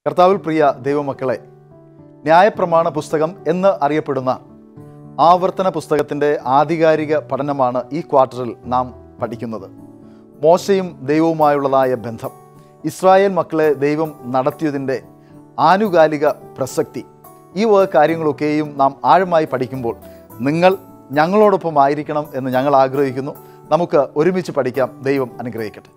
കർത്താവിൽ പ്രിയ ദൈവമക്കളെ ന്യായപ്രമാണ പുസ്തകം എന്ന് അറിയപ്പെടുന്ന ആവർത്തന പുസ്തകത്തിൻ്റെ ആധികാരിക പഠനമാണ് ഈ ക്വാർട്ടറിൽ നാം പഠിക്കുന്നത് മോശയും ദൈവവുമായുള്ളതായ ബന്ധം ഇസ്രായേൽ മക്കളെ ദൈവം നടത്തിയതിൻ്റെ ആനുകാലിക പ്രസക്തി ഈ വക കാര്യങ്ങളൊക്കെയും നാം ആഴമായി പഠിക്കുമ്പോൾ നിങ്ങൾ ഞങ്ങളോടൊപ്പം ആയിരിക്കണം എന്ന് ഞങ്ങൾ ആഗ്രഹിക്കുന്നു നമുക്ക് ഒരുമിച്ച് പഠിക്കാം ദൈവം അനുഗ്രഹിക്കട്ടെ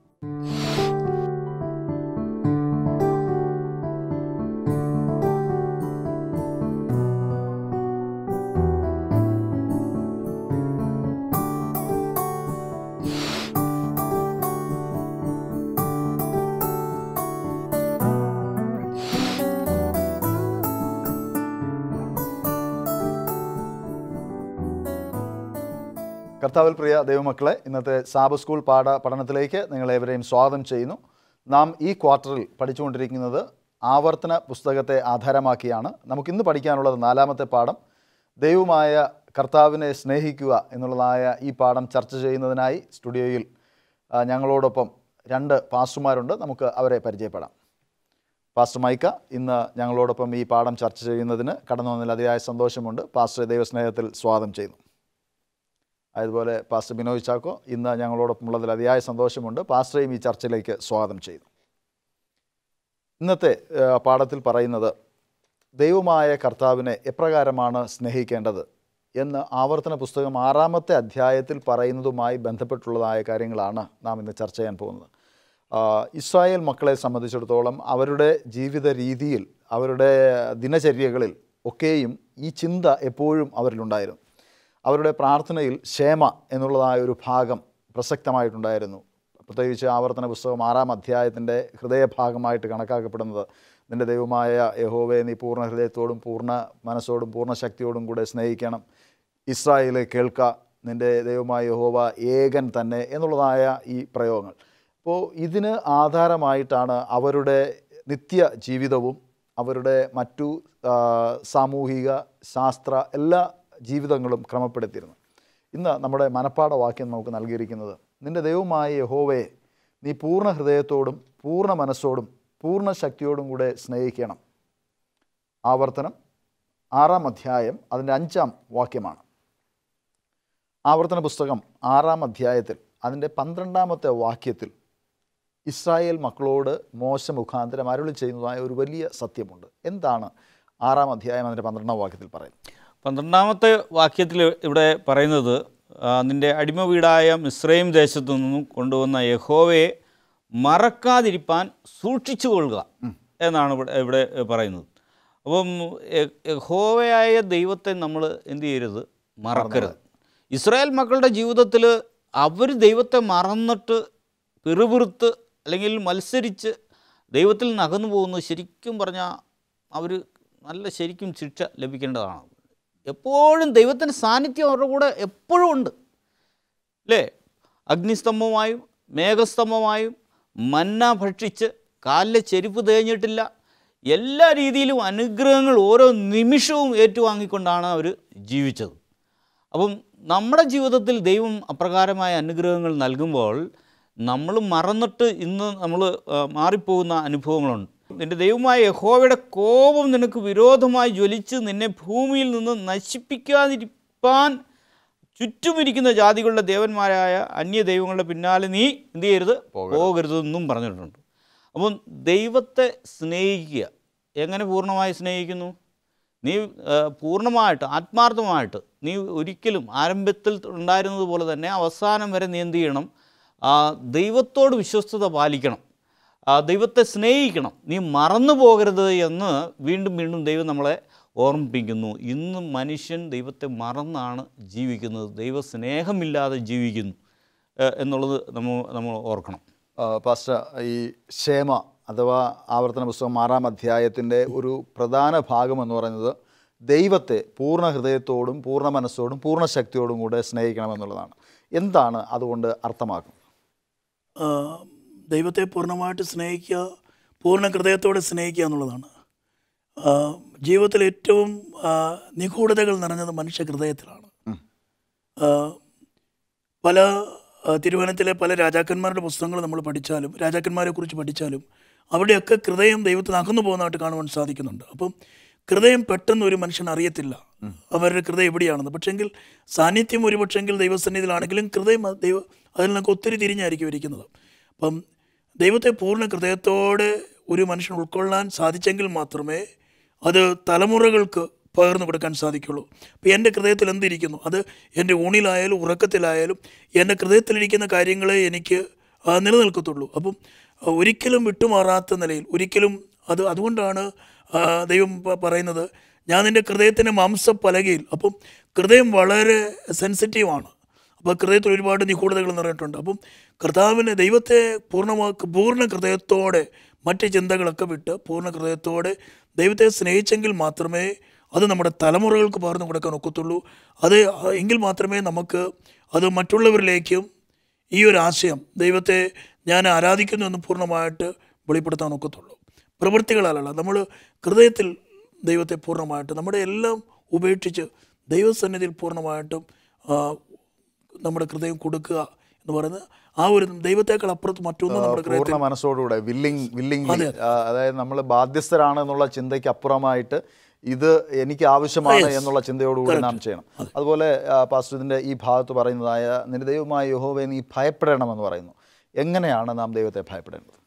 കർത്താവിൽ പ്രിയ ദൈവമക്കളെ ഇന്നത്തെ സാബ് സ്കൂൾ പാഠ പഠനത്തിലേക്ക് നിങ്ങളേവരെയും സ്വാഗതം ചെയ്യുന്നു നാം ഈ ക്വാർട്ടറിൽ പഠിച്ചുകൊണ്ടിരിക്കുന്നത് ആവർത്തന പുസ്തകത്തെ ആധാരമാക്കിയാണ് നമുക്കിന്ന് പഠിക്കാനുള്ളത് നാലാമത്തെ പാഠം ദൈവമായ കർത്താവിനെ സ്നേഹിക്കുക എന്നുള്ളതായ ഈ പാഠം ചർച്ച ചെയ്യുന്നതിനായി സ്റ്റുഡിയോയിൽ ആ, ഞങ്ങളോടൊപ്പം രണ്ട് പാസ്റ്റർമാരുണ്ട് നമുക്ക് അവരെ പരിചയപ്പെടാം പാസ്റ്റർ മൈക്ക ഇന്ന് ഞങ്ങളോടൊപ്പം ഈ പാഠം ചർച്ച ചെയ്യുന്നതിന് കടന്നു വന്നതിൽ അതിയായ സന്തോഷമുണ്ട് പാസ്റ്റർ ദൈവസ്നേഹത്തിൽ സ്വാഗതം ചെയ്യുന്നു അതുപോലെ പാസ്റ്റർ ബിനോയ് ചാക്കോ ഇന്ന് ഞങ്ങളോടൊപ്പം ഉള്ളതിൽ അതിയായ സന്തോഷമുണ്ട് പാസ്റ്ററേയും ഈ ചർച്ചയിലേക്ക് സ്വാഗതം ചെയ്യുന്നു ഇന്നത്തെ ആ, പാഠത്തിൽ പറയുന്നത് ദൈവമായ കർത്താവിനെ എപ്രകാരമാണ് സ്നേഹിക്കേണ്ടത് എന്ന് ആവർത്തന പുസ്തകം ആറാമത്തെ അധ്യായത്തിൽ പറയുന്നതുമായി ബന്ധപ്പെട്ടുള്ളതായ കാര്യങ്ങളാണ് നാം ഇന്ന് ചർച്ച ചെയ്യാൻ പോകുന്നത് ആ, ഇസ്രായേൽ മക്കളെ സംബന്ധിച്ചിടത്തോളം അവരുടെ ജീവിത രീതിയിൽ അവരുടെ ദിനചര്യകളിൽ ഒക്കെയും ഈ ചിന്ത എപ്പോഴും അവരിലുണ്ടായിരുന്നു അവരുടെ പ്രാർത്ഥനയിൽ ക്ഷേമ എന്നുള്ളതായ ഒരു ഭാഗം പ്രസക്തമായിട്ടുണ്ടായിരുന്നു പ്രത്യേകിച്ച് ആവർത്തന പുസ്തകം ആറാം അധ്യായത്തിൻ്റെ ഹൃദയഭാഗമായിട്ട് കണക്കാക്കപ്പെടുന്നത് നിൻ്റെ ദൈവമായ യഹോവയെ നീ പൂർണ്ണ ഹൃദയത്തോടും പൂർണ്ണ മനസ്സോടും പൂർണ്ണ ശക്തിയോടും കൂടെ സ്നേഹിക്കണം ഇസ്രായേലെ കേൾക്ക നിൻ്റെ ദൈവമായ യഹോവ ഏകൻ തന്നെ എന്നുള്ളതായ ഈ പ്രയോഗങ്ങൾ അപ്പോൾ ഇതിന് ആധാരമായിട്ടാണ് അവരുടെ നിത്യ ജീവിതവും അവരുടെ മറ്റു ആ, സാമൂഹിക ശാസ്ത്ര എല്ലാ ജീവിതങ്ങളും ക്രമപ്പെടുത്തിയിരുന്നു ഇന്ന് നമ്മുടെ മനപ്പാട വാക്യം നമുക്ക് നൽകിയിരിക്കുന്നത് നിന്റെ ദൈവമായ യഹോവയെ നീ പൂർണ്ണ ഹൃദയത്തോടും പൂർണ്ണ മനസ്സോടും പൂർണ്ണ ശക്തിയോടും കൂടെ സ്നേഹിക്കണം ആവർത്തനം ആറാം അധ്യായം അതിൻ്റെ അഞ്ചാം വാക്യമാണ് ആവർത്തന പുസ്തകം ആറാം അധ്യായത്തിൽ അതിൻ്റെ പന്ത്രണ്ടാമത്തെ വാക്യത്തിൽ ഇസ്രായേൽ മക്കളോട് മോശ മുഖാന്തരം അരുളി ചെയ്യുന്നതായ ഒരു വലിയ സത്യമുണ്ട് എന്താണ് ആറാം അധ്യായം അതിൻ്റെ പന്ത്രണ്ടാം വാക്യത്തിൽ പറയുന്നത് പന്ത്രണ്ടാമത്തെ വാക്യത്തിൽ ഇവിടെ പറയുന്നത് ആ, നിന്റെ അടിമ വീടായ മിശ്രയും ദേശത്തു നിന്നും കൊണ്ടുവന്ന യഹോവയെ മറക്കാതിരിപ്പാൻ സൂക്ഷിച്ചു കൊള്ളുക എന്നാണ് ഇവിടെ ഇവിടെ പറയുന്നത് അപ്പം യ- യഹോവയായ ദൈവത്തെ നമ്മൾ എന്ത് ചെയ്യരുത് മറക്കരുത് ഇസ്രായേൽ മക്കളുടെ ജീവിതത്തിൽ അവർ ദൈവത്തെ മറന്നിട്ട് പിറുപിറുത്ത് അല്ലെങ്കിൽ മത്സരിച്ച് ദൈവത്തിൽ നിന്ന് അകന്നു പോകുന്നത് ശരിക്കും പറഞ്ഞാൽ അവർ നല്ല ശരിക്കും ശിക്ഷ ലഭിക്കേണ്ടതാണ് എപ്പോഴും ദൈവത്തിൻ്റെ സാന്നിധ്യം അവരുടെ കൂടെ എപ്പോഴും ഉണ്ട് അല്ലേ അഗ്നിസ്തംഭമായും മേഘസ്തംഭമായും മന്ന ഭക്ഷിച്ച് കാലിലെ ചെരുപ്പ് തേഞ്ഞിട്ടില്ല എല്ലാ രീതിയിലും അനുഗ്രഹങ്ങൾ ഓരോ നിമിഷവും ഏറ്റുവാങ്ങിക്കൊണ്ടാണ് അവർ ജീവിച്ചത് അപ്പം നമ്മുടെ ജീവിതത്തിൽ ദൈവം അപ്രകാരമായ അനുഗ്രഹങ്ങൾ നൽകുമ്പോൾ നമ്മൾ മറന്നിട്ട് ഇന്ന് നമ്മൾ മാറിപ്പോകുന്ന അനുഭവങ്ങളുണ്ട് നിൻ്റെ ദൈവമായ യഹോവയുടെ കോപം നിനക്ക് വിരോധമായി ജ്വലിച്ച് നിന്നെ ഭൂമിയിൽ നിന്ന് നശിപ്പിക്കാതിരിപ്പാൻ ചുറ്റുമിരിക്കുന്ന ജാതികളുടെ ദേവന്മാരായ അന്യ ദൈവങ്ങളുടെ പിന്നാലെ നീ എന്ത് ചെയ്യരുത് പോകരുതെന്നും പറഞ്ഞിട്ടുണ്ട് അപ്പം ദൈവത്തെ സ്നേഹിക്കുക എങ്ങനെ പൂർണ്ണമായി സ്നേഹിക്കുന്നു നീ ആ, പൂർണ്ണമായിട്ട് ആത്മാർത്ഥമായിട്ട് നീ ഒരിക്കലും ആരംഭത്തിൽ ഉണ്ടായിരുന്നത് പോലെ തന്നെ അവസാനം വരെ നീ എന്ത് ചെയ്യണം ആ, ദൈവത്തോട് വിശ്വസ്തത പാലിക്കണം ആ, ദൈവത്തെ സ്നേഹിക്കണം നീ മറന്നു പോകരുത് എന്ന് വീണ്ടും വീണ്ടും ദൈവം നമ്മളെ ഓർമ്മിപ്പിക്കുന്നു ഇന്ന് മനുഷ്യൻ ദൈവത്തെ മറന്നാണ് ജീവിക്കുന്നത് ദൈവ സ്നേഹമില്ലാതെ ജീവിക്കുന്നു ഏ, എന്നുള്ളത് നമ്മൾ നമ്മൾ ഓർക്കണം ആ, പാസ്റ്റർ ഈ ക്ഷേമ അഥവാ ആവർത്തന പുസ്തകം ആറാം അധ്യായത്തിൻ്റെ ഒരു പ്രധാന ഭാഗം എന്ന് പറയുന്നത് ദൈവത്തെ പൂർണ്ണ ഹൃദയത്തോടും പൂർണ്ണ മനസ്സോടും പൂർണ്ണ ശക്തിയോടും കൂടെ സ്നേഹിക്കണമെന്നുള്ളതാണ് എന്താണ് അതുകൊണ്ട് അർത്ഥമാക്കുന്നത് ആ, ദൈവത്തെ പൂർണ്ണമായിട്ട് സ്നേഹിക്കുക പൂർണ്ണ ഹൃദയത്തോടെ സ്നേഹിക്കുക എന്നുള്ളതാണ് ആ, ജീവിതത്തിൽ ഏറ്റവും ആ, നിഗൂഢതകൾ നിറഞ്ഞത് മനുഷ്യ ഹൃദയത്തിലാണ് ആ, പല ആ, തിരുവനന്തപുരത്തിലെ പല രാജാക്കന്മാരുടെ പുസ്തകങ്ങൾ നമ്മൾ പഠിച്ചാലും രാജാക്കന്മാരെ കുറിച്ച് പഠിച്ചാലും അവിടെയൊക്കെ ഹൃദയം ദൈവത്തിന് അകന്നു പോകുന്നതായിട്ട് കാണുവാൻ സാധിക്കുന്നുണ്ട് അപ്പം ഹൃദയം പെട്ടെന്ന് ഒരു മനുഷ്യൻ അറിയത്തില്ല അവരുടെ ഹൃദയം എവിടെയാണെന്ന് പക്ഷെങ്കിൽ സാന്നിധ്യം ഒരു പക്ഷെങ്കിൽ ദൈവസന്നിധിയിലാണെങ്കിലും ഹൃദയം അത് ദൈവ അതിൽ നിന്നൊക്കെ ഒത്തിരി തിരിഞ്ഞായിരിക്കും ഇരിക്കുന്നത് അപ്പം ദൈവത്തെ പൂർണ്ണ ഹൃദയത്തോടെ ഒരു മനുഷ്യൻ ഉൾക്കൊള്ളാൻ സാധിച്ചെങ്കിൽ മാത്രമേ അത് തലമുറകൾക്ക് പകർന്നു കൊടുക്കാൻ സാധിക്കുള്ളൂ അപ്പോൾ എൻ്റെ ഹൃദയത്തിൽ എന്തിരിക്കുന്നു അത് എൻ്റെ ഊണിലായാലും ഉറക്കത്തിലായാലും എൻ്റെ ഹൃദയത്തിലിരിക്കുന്ന കാര്യങ്ങളെ എനിക്ക് ആ, നിലനിൽക്കത്തുള്ളൂ അപ്പം ആ, ഒരിക്കലും വിട്ടുമാറാത്ത നിലയിൽ ഒരിക്കലും അത് അതുകൊണ്ടാണ് ആ, ദൈവം പ- പറയുന്നത് ഞാൻ നിൻ്റെ ഹൃദയത്തിൻ്റെ മാംസപ്പലകയിൽ അപ്പം ഹൃദയം വളരെ സെൻസിറ്റീവാണ് അപ്പോൾ ഹൃദയത്തിൽ ഒരുപാട് നിഗൂഢതകൾ നിറഞ്ഞിട്ടുണ്ട് അപ്പം കർത്താവിനെ ദൈവത്തെ പൂർണ്ണമാക്ക് പൂർണ്ണ ഹൃദയത്തോടെ മറ്റ് ചിന്തകളൊക്കെ വിട്ട് പൂർണ്ണ ഹൃദയത്തോടെ ദൈവത്തെ സ്നേഹിച്ചെങ്കിൽ മാത്രമേ അത് നമ്മുടെ തലമുറകൾക്ക് പകർന്നു കൊടുക്കാൻ ഒക്കത്തുള്ളൂ അത് എങ്കിൽ മാത്രമേ നമുക്ക് അത് മറ്റുള്ളവരിലേക്കും ഈ ഒരു ആശയം ദൈവത്തെ ഞാൻ ആരാധിക്കുന്നു എന്ന് പൂർണ്ണമായിട്ട് വെളിപ്പെടുത്താൻ ഒക്കത്തുള്ളൂ പ്രവൃത്തികളല്ല നമ്മൾ ഹൃദയത്തിൽ ദൈവത്തെ പൂർണ്ണമായിട്ട് നമ്മുടെ എല്ലാം ഉപേക്ഷിച്ച് ദൈവസന്നിധിയിൽ പൂർണ്ണമായിട്ടും ആ, നമ്മുടെ ഹൃദയം കൊടുക്കുക എന്ന് പറയുന്നത് ആ ഒരു ദൈവത്തെക്കാൾ അപ്പുറത്ത് മറ്റൊന്നും നമ്മുടെ ഹൃദയത്തിൽ പൂർണ്ണ മനസ്സോടുകൂടെ വില്ലിങ് വില്ലിങ് അതായത് നമ്മൾ ബാധ്യസ്ഥരാണ് എന്നുള്ള ചിന്തയ്ക്ക് അപ്പുറമായിട്ട് ഇത് എനിക്ക് ആവശ്യമാണ് എന്നുള്ള ചിന്തയോടുകൂടി നാം ചെയ്യണം അതുപോലെ ആ, പാസ്റ്റർ ഇതിൻ്റെ ഈ ഭാഗത്ത് പറയുന്നതായ നിന്റെ ദൈവമായ യഹോവയെ നീ ഭയപ്പെടണമെന്ന് പറയുന്നു എങ്ങനെയാണ് നാം ദൈവത്തെ ഭയപ്പെടേണ്ടത്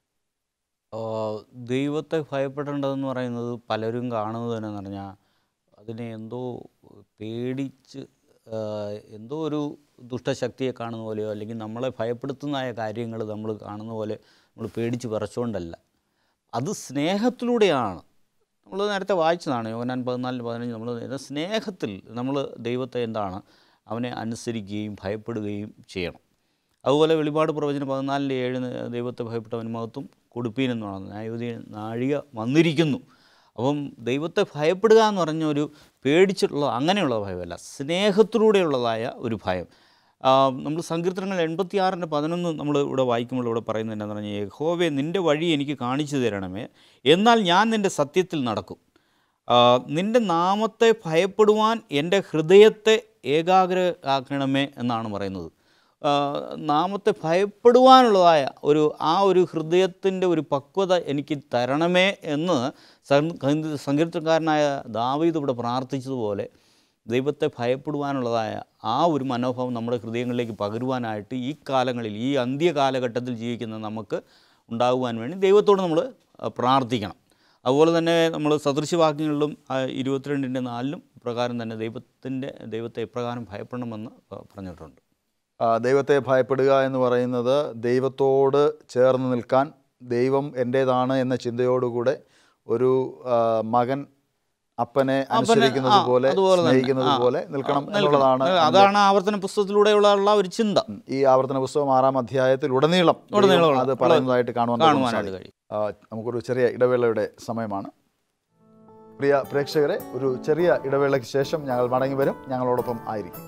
ആ, ദൈവത്തെ ഭയപ്പെടേണ്ടതെന്ന് പറയുന്നത് പലരും കാണുന്നത് തന്നെ എന്ന് പറഞ്ഞാൽ അതിനെ എന്തോ പേടിച്ച് ആ, എന്തോ ഒരു ദുഷ്ടശക്തിയെ കാണുന്ന പോലെയോ അല്ലെങ്കിൽ നമ്മളെ ഭയപ്പെടുത്തുന്നതായ കാര്യങ്ങൾ നമ്മൾ കാണുന്ന പോലെ നമ്മൾ പേടിച്ച് വിറച്ചുകൊണ്ടല്ല അത് സ്നേഹത്തിലൂടെയാണ് നമ്മൾ നേരത്തെ വായിച്ചതാണ് യോഹനാൻ പതിനാലിന് പതിനഞ്ച് നമ്മൾ സ്നേഹത്തിൽ നമ്മൾ ദൈവത്തെ എന്താണ് അവനെ അനുസരിക്കുകയും ഭയപ്പെടുകയും ചെയ്യണം അതുപോലെ വെളിപാട് പ്രവചനം പതിനാലിൻ്റെ ഏഴിന് ദൈവത്തെ ഭയപ്പെട്ടവൻ മഹത്വം കൊടുപ്പീനെന്നാണ് ന്യായവിധി നാഴിക വന്നിരിക്കുന്നു അപ്പം ദൈവത്തെ ഭയപ്പെടുക എന്ന് പറഞ്ഞ ഒരു പേടിച്ചിട്ടുള്ള അങ്ങനെയുള്ള ഭയമല്ല സ്നേഹത്തിലൂടെയുള്ളതായ ഒരു ഭയം നമ്മൾ സങ്കീർത്തനങ്ങൾ എൺപത്തിയാറിൻ്റെ പതിനൊന്ന് നമ്മൾ ഇവിടെ വായിക്കുമ്പോൾ ഇവിടെ പറയുന്നത് എന്താണെന്ന് പറഞ്ഞാൽ യഹോവേ നിൻ്റെ വഴി എനിക്ക് കാണിച്ചു തരണമേ എന്നാൽ ഞാൻ നിൻ്റെ സത്യത്തിൽ നടക്കും ആ, നിൻ്റെ നാമത്തെ ഭയപ്പെടുവാൻ എൻ്റെ ഹൃദയത്തെ ഏകാഗ്രമാക്കണമേ എന്നാണ് പറയുന്നത് ആ, നാമത്തെ ഭയപ്പെടുവാനുള്ളതായ ഒരു ആ ഒരു ഹൃദയത്തിൻ്റെ ഒരു പക്വത എനിക്ക് തരണമേ എന്ന് സങ്ക- സങ്കീർത്തനക്കാരനായ ദാവീദ് ഇവിടെ പ്രാർത്ഥിച്ചതുപോലെ ദൈവത്തെ ഭയപ്പെടുവാനുള്ളതായ ആ ഒരു മനോഭാവം നമ്മുടെ ഹൃദയങ്ങളിലേക്ക് പകരുവാനായിട്ട് ഈ കാലങ്ങളിൽ ഈ അന്ത്യ കാലഘട്ടത്തിൽ ജീവിക്കുന്ന നമുക്ക് ഉണ്ടാകുവാൻ വേണ്ടി ദൈവത്തോട് നമ്മൾ പ്രാർത്ഥിക്കണം അതുപോലെ തന്നെ നമ്മൾ സദൃശവാക്യങ്ങളിലും ആ, ഇരുപത്തിരണ്ടിൻ്റെ നാലിലും പ്രകാരം തന്നെ ദൈവത്തിൻ്റെ ദൈവത്തെ എപ്രകാരം ഭയപ്പെടണമെന്ന് പ- പറഞ്ഞിട്ടുണ്ട് ആ, ദൈവത്തെ ഭയപ്പെടുക എന്ന് പറയുന്നത് ദൈവത്തോട് ചേർന്ന് നിൽക്കാൻ ദൈവം എൻ്റേതാണ് എന്ന ചിന്തയോടുകൂടെ ഒരു ആ, മകൻ അപ്പനെ അനുസരിക്കുന്നത് ആ, പോലെ അതുപോലെ തന്നെ. സ്നേഹിക്കുന്നത് ആ, പോലെ നിൽക്കണം നിൽക്കണം. എന്നുള്ളതാണ് അതാണ് ആവർത്തന പുസ്തകത്തിലൂടെയുള്ള ഉള്ള ഒരു ചിന്ത ഈ ആവർത്തന പുസ്തകം ആറാം അധ്യായത്തിൽ ഉടനീളം ഉടനീളം ദൈവം ഉള്ള- അത് പറയുന്നതായിട്ട് കാണുവാൻ നമുക്ക് കാണുവാനായിട്ട് സാധിക്കും. കഴിയും ആ, നമുക്കൊരു ചെറിയ ഇടവേളയുടെ സമയമാണ് പ്രിയ പ്രേക്ഷകരെ ഒരു ചെറിയ ഇടവേളയ്ക്ക് ശേഷം ഞങ്ങൾ മടങ്ങി വരും ഞങ്ങളോടൊപ്പം ആയിരിക്കും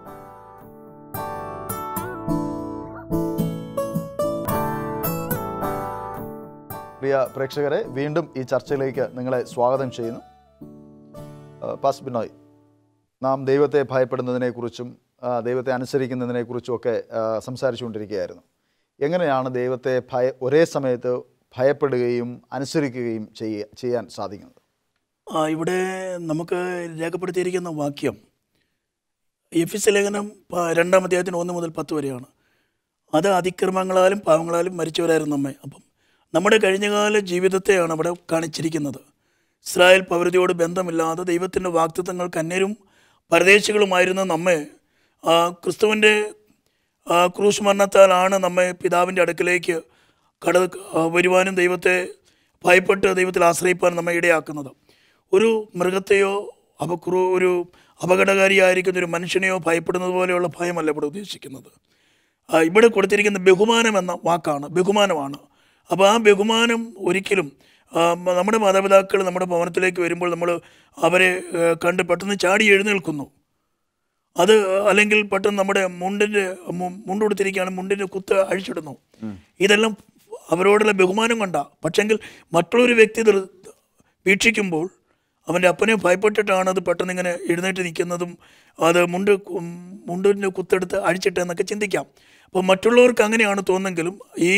പ്രിയ പ്രേക്ഷകരെ വീണ്ടും ഈ ചർച്ചയിലേക്ക് നിങ്ങളെ സ്വാഗതം ചെയ്യുന്നു ആ, പാസ് ബിനോയ് നാം ദൈവത്തെ ഭയപ്പെടുന്നതിനെക്കുറിച്ചും ആ, ദൈവത്തെ അനുസരിക്കുന്നതിനെക്കുറിച്ചും ഒക്കെ ആ, സംസാരിച്ചുകൊണ്ടിരിക്കുകയായിരുന്നു എങ്ങനെയാണ് ദൈവത്തെ ഭയ ഒരേ സമയത്ത് ഭയപ്പെടുകയും അനുസരിക്കുകയും ചെയ്യ ചെയ്യാൻ സാധിക്കുന്നത് ആ, ഇവിടെ നമുക്ക് രേഖപ്പെടുത്തിയിരിക്കുന്ന വാക്യം എഫ് എസ് ലേഖനം പ- രണ്ടാം അധ്യായത്തിന് ഒന്ന് മുതൽ പത്ത് വരെയാണ് അത് അതിക്രമങ്ങളാലും പാവങ്ങളാലും മരിച്ചവരായിരുന്നു നമ്മെ അപ്പം നമ്മുടെ കഴിഞ്ഞകാല ജീവിതത്തെയാണ് അവിടെ കാണിച്ചിരിക്കുന്നത് ഇസ്രായേൽ പൗരതയോട് ബന്ധമില്ലാതെ ദൈവത്തിൻ്റെ വാക്തത്വങ്ങൾക്ക് അന്യരും പരദേശികളുമായിരുന്ന നമ്മെ ആ, ക്രിസ്തുവിൻ്റെ ആ, ക്രൂശ് മരണത്താലാണ് നമ്മെ പിതാവിൻ്റെ അടുക്കലേക്ക് കട ആ, വരുവാനും ദൈവത്തെ ഭയപ്പെട്ട് ദൈവത്തിൽ ആശ്രയിപ്പാൻ നമ്മെ ഇടയാക്കുന്നത് ഒരു മൃഗത്തെയോ അപക്രൂ ഒരു അപകടകാരിയായിരിക്കുന്ന ഒരു മനുഷ്യനെയോ ഭയപ്പെടുന്നത് പോലെയുള്ള ഭയമല്ല ഇവിടെ ഉദ്ദേശിക്കുന്നത് ആ, ഇവിടെ കൊടുത്തിരിക്കുന്ന ബഹുമാനം എന്ന വാക്കാണ് ബഹുമാനമാണ് അപ്പോൾ ആ ബഹുമാനം ഒരിക്കലും ആ, മ- നമ്മുടെ മാതാപിതാക്കൾ നമ്മുടെ ഭവനത്തിലേക്ക് വരുമ്പോൾ നമ്മൾ അവരെ ഏ, കണ്ട് പെട്ടെന്ന് ചാടി എഴുന്നേൽക്കുന്നു അത് അല്ലെങ്കിൽ പെട്ടെന്ന് നമ്മുടെ മുണ്ടിൻ്റെ മുണ്ടുകൊടുത്തിരിക്കുകയാണ് മുണ്ടിൻ്റെ കുത്ത് അഴിച്ചിടുന്നു ഇതെല്ലാം അവരോടുള്ള ബഹുമാനം കൊണ്ട പക്ഷെങ്കിൽ മറ്റുള്ളൊരു വ്യക്തി ഇത് വീക്ഷിക്കുമ്പോൾ അവൻ്റെ അപ്പനെ ഭയപ്പെട്ടിട്ടാണ് അത് പെട്ടെന്ന് ഇങ്ങനെ എഴുന്നേറ്റ് നിൽക്കുന്നതും അത് മുണ്ട് കു- മുണ്ടിൻ്റെ കുത്തെടുത്ത് അഴിച്ചിട്ട് എന്നൊക്കെ ചിന്തിക്കാം അപ്പോൾ മറ്റുള്ളവർക്ക് അങ്ങനെയാണ് തോന്നുന്നെങ്കിലും ഈ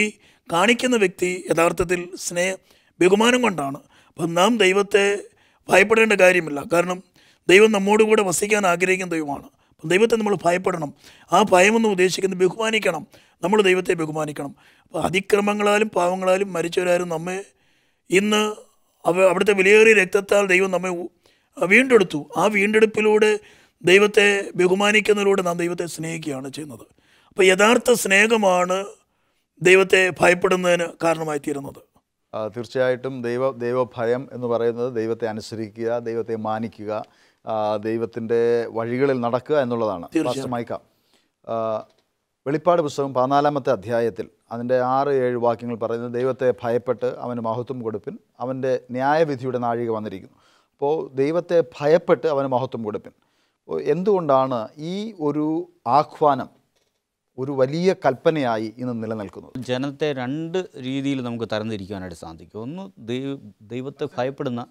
കാണിക്കുന്ന വ്യക്തി യഥാർത്ഥത്തിൽ സ്നേഹ ബഹുമാനം കൊണ്ടാണ് അപ്പം നാം ദൈവത്തെ ഭയപ്പെടേണ്ട കാര്യമില്ല കാരണം ദൈവം നമ്മോട് കൂടെ വസിക്കാൻ ആഗ്രഹിക്കുന്ന ദൈവമാണ് അപ്പം ദൈവത്തെ നമ്മൾ ഭയപ്പെടണം ആ ഭയമെന്ന് ഉദ്ദേശിക്കുന്നത് ബഹുമാനിക്കണം നമ്മൾ ദൈവത്തെ ബഹുമാനിക്കണം അപ്പോൾ അതിക്രമങ്ങളാലും പാവങ്ങളാലും മരിച്ചവരാരും നമ്മെ ഇന്ന് അവ അവിടുത്തെ വിലയേറിയ രക്തത്താൽ ദൈവം നമ്മെ ഉ- വീണ്ടെടുത്തു ആ വീണ്ടെടുപ്പിലൂടെ ദൈവത്തെ ബഹുമാനിക്കുന്നതിലൂടെ നാം ദൈവത്തെ സ്നേഹിക്കുകയാണ് ചെയ്യുന്നത് അപ്പോൾ യഥാർത്ഥ സ്നേഹമാണ് ദൈവത്തെ ഭയപ്പെടുന്നതിന് കാരണമായി തീരുന്നത് ആ, തീർച്ചയായിട്ടും ദൈവ ദൈവഭയം എന്ന് പറയുന്നത് ദൈവത്തെ അനുസരിക്കുക ദൈവത്തെ മാനിക്കുക ആ, ദൈവത്തിൻ്റെ വഴികളിൽ നടക്കുക എന്നുള്ളതാണ് പാസ്റ്റർ മൈക്ക ആ, വെളിപ്പാട് പുസ്തകം പതിനാലാമത്തെ അധ്യായത്തിൽ അതിൻ്റെ ആറ് ഏഴ് വാക്യങ്ങൾ പറയുന്നത് ദൈവത്തെ ഭയപ്പെട്ട് അവന് മഹത്വം കൊടുപ്പിൻ അവൻ്റെ ന്യായവിധിയുടെ നാഴിക വന്നിരിക്കുന്നു അപ്പോൾ ദൈവത്തെ ഭയപ്പെട്ട് അവന് മഹത്വം കൊടുപ്പിൻ അപ്പോൾ എന്തുകൊണ്ടാണ് ഈ ഒരു ആഹ്വാനം ഒരു വലിയ കൽപ്പനയായി ഇന്ന് നിലനിൽക്കുന്നത് ജനത്തെ രണ്ട് രീതിയിൽ നമുക്ക് തരംതിരിക്കാനായിട്ട് സാധിക്കും ഒന്ന് ദൈവ ദൈവത്തെ ഭയപ്പെടുന്ന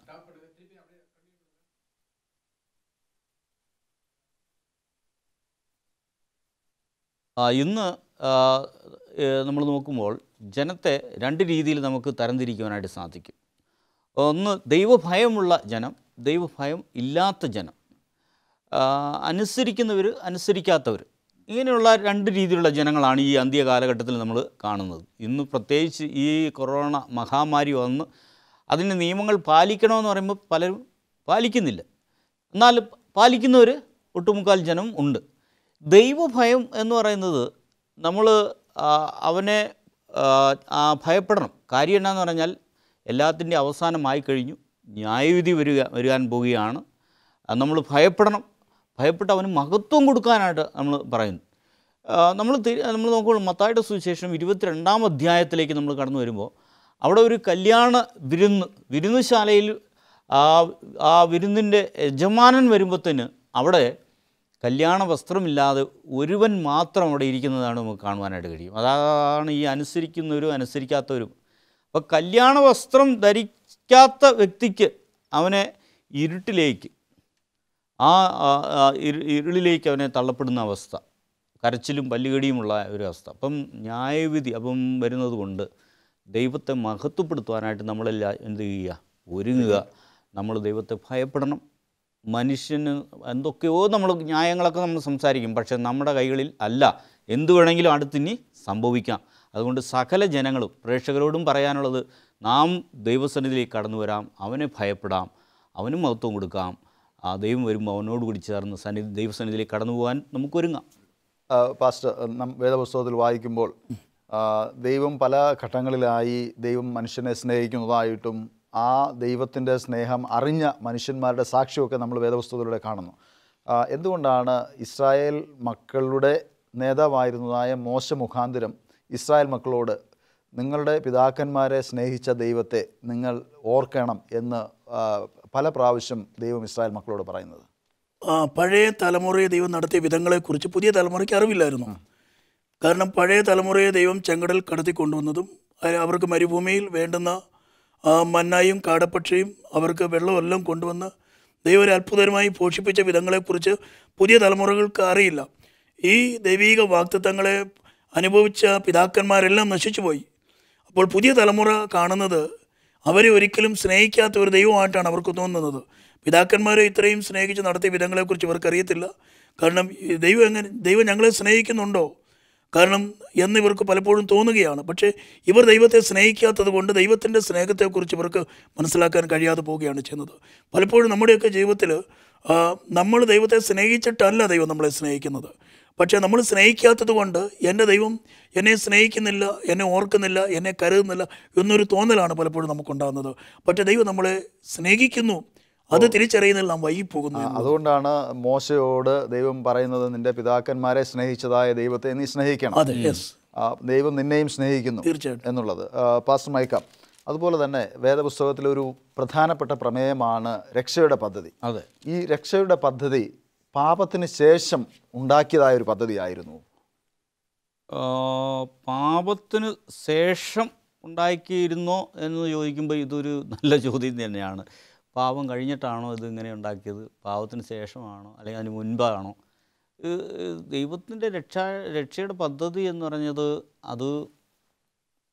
ആ, ഇന്ന് നമ്മൾ നോക്കുമ്പോൾ ജനത്തെ രണ്ട് രീതിയിൽ നമുക്ക് തരംതിരിക്കുവാനായിട്ട് സാധിക്കും ഒന്ന് ദൈവഭയമുള്ള ജനം ദൈവഭയം ഇല്ലാത്ത ജനം അനുസരിക്കുന്നവർ അനുസരിക്കാത്തവർ ഇങ്ങനെയുള്ള രണ്ട് രീതിയിലുള്ള ജനങ്ങളാണ് ഈ അന്ത്യ കാലഘട്ടത്തിൽ നമ്മൾ കാണുന്നത് ഇന്ന് പ്രത്യേകിച്ച് ഈ കൊറോണ മഹാമാരി വന്ന് അതിൻ്റെ നിയമങ്ങൾ പാലിക്കണമെന്ന് പറയുമ്പോൾ പലരും പാലിക്കുന്നില്ല എന്നാൽ പാലിക്കുന്നവർ ഒട്ടുമുക്കാൽ ജനം ഉണ്ട് ദൈവഭയം എന്ന് പറയുന്നത് നമ്മൾ അവനെ ആ, ആ, ഭയപ്പെടണം കാര്യം എന്നാന്ന് പറഞ്ഞാൽ എല്ലാത്തിൻ്റെ അവസാനമായി കഴിഞ്ഞു ന്യായവിധി വരിക വരാൻ പോവുകയാണ് നമ്മൾ ഭയപ്പെടണം ഭയപ്പെട്ട് അവന് മഹത്വം കൊടുക്കാനായിട്ട് നമ്മൾ പറയുന്നു നമ്മൾ നമ്മൾ നോക്കുമ്പോൾ മത്തായുടെ സുവിശേഷം ഇരുപത്തിരണ്ടാം അധ്യായത്തിലേക്ക് നമ്മൾ കടന്നു വരുമ്പോൾ അവിടെ ഒരു കല്യാണ വിരുന്ന് വിരുന്നുശാലയിൽ ആ ആ വിരുന്നിൻ്റെ യജമാനൻ വരുമ്പോഴത്തേന് അവിടെ കല്യാണ വസ്ത്രമില്ലാതെ ഒരുവൻ മാത്രം അവിടെ ഇരിക്കുന്നതാണ് നമുക്ക് കാണുവാനായിട്ട് കഴിയും അതാണ് ഈ അനുസരിക്കുന്നവരും അനുസരിക്കാത്തവരും അപ്പോൾ കല്യാണ വസ്ത്രം ധരിക്കാത്ത വ്യക്തിക്ക് അവനെ ഇരുട്ടിലേക്ക് ആ ആ, ആ, ഇരു- ഇരുളിലേക്ക് അവനെ തള്ളപ്പെടുന്ന അവസ്ഥ കരച്ചിലും പല്ലുകടിയുമുള്ള ഒരു അവസ്ഥ അപ്പം ന്യായവിധി അപ്പം വരുന്നത് കൊണ്ട് ദൈവത്തെ മഹത്വപ്പെടുത്തുവാനായിട്ട് നമ്മളെല്ലാം എന്ത് ചെയ്യുക ഒരുങ്ങുക നമ്മൾ ദൈവത്തെ ഭയപ്പെടണം മനുഷ്യന് എന്തൊക്കെയോ നമ്മൾ ന്യായങ്ങളൊക്കെ നമ്മൾ സംസാരിക്കും പക്ഷേ നമ്മുടെ കൈകളിൽ അല്ല എന്തു വേണമെങ്കിലും അടുത്തിനി സംഭവിക്കാം അതുകൊണ്ട് സകല ജനങ്ങളും പ്രേക്ഷകരോടും പറയാനുള്ളത് നാം ദൈവസന്നിധിയിലേക്ക് കടന്നു വരാം അവനെ ഭയപ്പെടാം അവന് മഹത്വം കൊടുക്കാം ആ ദൈവം വരുമ്പോൾ അവനോട് കൂടി ചേർന്ന് സന്നിധി ദൈവസന്നിധിയിലേക്ക് കടന്നു പോകാൻ നമുക്കൊരുങ്ങാം ആ, പാസ്റ്റർ നം വേദപുസ്തകത്തിൽ വായിക്കുമ്പോൾ ആ, ദൈവം പല ഘട്ടങ്ങളിലായി ദൈവം മനുഷ്യനെ സ്നേഹിക്കുന്നതായിട്ടും ആ ദൈവത്തിൻ്റെ സ്നേഹം അറിഞ്ഞ മനുഷ്യന്മാരുടെ സാക്ഷ്യമൊക്കെ നമ്മൾ വേദപുസ്തകത്തിലൂടെ കാണുന്നു ആ, എന്തുകൊണ്ടാണ് ഇസ്രായേൽ മക്കളുടെ നേതാവായിരുന്നതായ മോശ മുഖാന്തരം ഇസ്രായേൽ മക്കളോട് നിങ്ങളുടെ പിതാക്കന്മാരെ സ്നേഹിച്ച ദൈവത്തെ നിങ്ങൾ ഓർക്കണം എന്ന് ആ, പല പ്രാവശ്യം ദൈവം ഇസ്രായേൽ മക്കളോട് പറയുന്നത് ആ, പഴയ തലമുറയെ ദൈവം നടത്തിയ വിധങ്ങളെക്കുറിച്ച് പുതിയ തലമുറയ്ക്ക് അറിവില്ലായിരുന്നു കാരണം പഴയ തലമുറയെ ദൈവം ചെങ്കടൽ കടത്തി കൊണ്ടുവന്നതും അയ- അവർക്ക് മരുഭൂമിയിൽ വേണ്ടുന്ന ആ, മന്നായും കാടപ്പക്ഷിയും അവർക്ക് വെള്ളമെല്ലാം കൊണ്ടുവന്ന് ദൈവം ഒരു അത്ഭുതകരമായി പോഷിപ്പിച്ച വിധങ്ങളെക്കുറിച്ച് പുതിയ തലമുറകൾക്ക് അറിയില്ല ഈ ദൈവീക വാക്തത്വങ്ങളെ അനുഭവിച്ച പിതാക്കന്മാരെല്ലാം നശിച്ചുപോയി അപ്പോൾ പുതിയ തലമുറ കാണുന്നത് അവരെ ഒരിക്കലും സ്നേഹിക്കാത്ത ഒരു ദൈവമായിട്ടാണ് അവർക്ക് തോന്നുന്നത് പിതാക്കന്മാരെ ഇത്രയും സ്നേഹിച്ച് നടത്തിയ വിധങ്ങളെക്കുറിച്ച് ഇവർക്കറിയത്തില്ല കാരണം ഈ ദൈവം എങ്ങനെ ദൈവം ഞങ്ങളെ സ്നേഹിക്കുന്നുണ്ടോ കാരണം എന്ന് ഇവർക്ക് പലപ്പോഴും തോന്നുകയാണ് പക്ഷേ ഇവർ ദൈവത്തെ സ്നേഹിക്കാത്തത് കൊണ്ട് ദൈവത്തിൻ്റെ സ്നേഹത്തെക്കുറിച്ച് ഇവർക്ക് മനസ്സിലാക്കാൻ കഴിയാതെ പോവുകയാണ് ചെയ്യുന്നത് പലപ്പോഴും നമ്മുടെയൊക്കെ ജീവിതത്തിൽ ആ, നമ്മൾ ദൈവത്തെ സ്നേഹിച്ചിട്ടല്ല ദൈവം നമ്മളെ സ്നേഹിക്കുന്നത് പക്ഷേ നമ്മൾ സ്നേഹിക്കാത്തത് കൊണ്ട് എൻ്റെ ദൈവം എന്നെ സ്നേഹിക്കുന്നില്ല എന്നെ ഓർക്കുന്നില്ല എന്നെ കരുതുന്നില്ല എന്നൊരു തോന്നലാണ് പലപ്പോഴും നമുക്കുണ്ടാകുന്നത് പക്ഷേ ദൈവം നമ്മളെ സ്നേഹിക്കുന്നു അത് തിരിച്ചറിയുന്നതിൽ നാം വൈകിപ്പോകുന്നു ആ, അതുകൊണ്ടാണ് മോശയോട് ദൈവം പറയുന്നത് നിന്റെ പിതാക്കന്മാരെ സ്നേഹിച്ചതായ ദൈവത്തെ നീ സ്നേഹിക്കണം അതെ യെസ് ആ, ദൈവം നിന്നെയും സ്നേഹിക്കുന്നു തീർച്ചയായിട്ടും എന്നുള്ളത് ആ, പാസ്റ്റർ മൈക്ക അതുപോലെ തന്നെ വേദപുസ്തകത്തിലെ ഒരു പ്രധാനപ്പെട്ട പ്രമേയമാണ് രക്ഷയുടെ പദ്ധതി അതെ ഈ രക്ഷയുടെ പദ്ധതി പാപത്തിന് ശേഷം ഉണ്ടാക്കിയതായ ഒരു പദ്ധതിയായിരുന്നു ആ, പാപത്തിന് ശേഷം ഉണ്ടാക്കിയിരുന്നോ എന്ന് ചോദിക്കുമ്പോൾ ഇതൊരു നല്ല ചോദ്യം തന്നെയാണ് പാപം കഴിഞ്ഞിട്ടാണോ ഇത് ഇങ്ങനെ ഉണ്ടാക്കിയത് പാപത്തിന് ശേഷമാണോ അല്ലെങ്കിൽ അതിന് മുൻപാണോ ദൈവത്തിൻ്റെ രക്ഷ രക്ഷയുടെ പദ്ധതി എന്ന് പറഞ്ഞത് അത്